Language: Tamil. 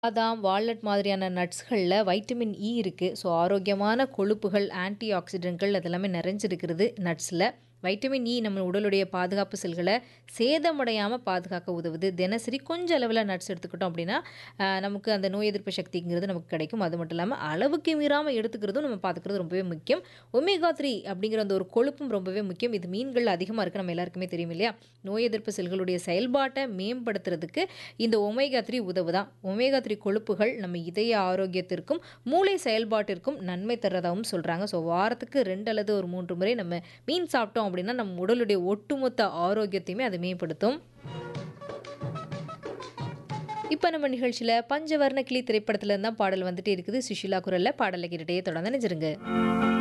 பாதாம், வால்நட் மாதிரியான நட்ஸ்கள்ல வைட்டமின் இ இருக்கு. ஸோ ஆரோக்கியமான கொழுப்புகள், ஆன்டி ஆக்ஸிடென்ட்கள் அதெல்லாமே நிறைஞ்சிருக்கிறது நட்ஸ்ல. வைட்டமின் இ நம்ம உடலுடைய பாதுகாப்பு செல்கள சேதமடையாம பாதுகாக்க உதவுது. தினசரி கொஞ்சம் அளவுல நட்ஸ் எடுத்துக்கிட்டோம் அப்படின்னா, அ நமக்கு அந்த நோய் எதிர்ப்பு சக்திங்கிறது நமக்கு கிடைக்கும். அது மட்டும் இல்லாம அளவுக்கு மீறாம எடுத்துக்கிறதும் நம்ம பார்த்துக்கிறது ரொம்பவே முக்கியம். ஒமேகா 3 அப்படிங்கிற அந்த ஒரு கொழுப்பும் ரொம்பவே முக்கியம். இது மீன்கள்ல அதிகமா இருக்கு. நம்ம எல்லாருக்குமே தெரியும் இல்லையா? நோய் எதிர்ப்பு செல்களுடைய செயல்பாட்ட மேம்படுத்துறதுக்கு இந்த ஒமேகா 3 உதவுதாம். ஒமேகா 3 கொழுப்புகள் நம்ம இதய ஆரோக்கியத்திற்கும், மூளை செயல்பாட்டிற்கும் நன்மை தர்றதாவும் சொல்றாங்க. ஸோ வாரத்துக்கு 2 அல்லது ஒரு 3 முறை நம்ம மீன் சாப்பிட்டோம் அப்படின்னா, நம்ம உடலுடைய ஒட்டுமொத்த ஆரோக்கியத்தையுமே அது மேம்படுத்தும். இப்ப நம்ம நிகழ்ச்சியில பஞ்சவர்ண கிளி திரைப்படத்துல இருந்து தான் பாடல் வந்துட்டே இருக்குது. சுஷீலா குரல்ல பாடல கேட்டுட்டே தொடர்ந்து இணைஞ்சிருங்க.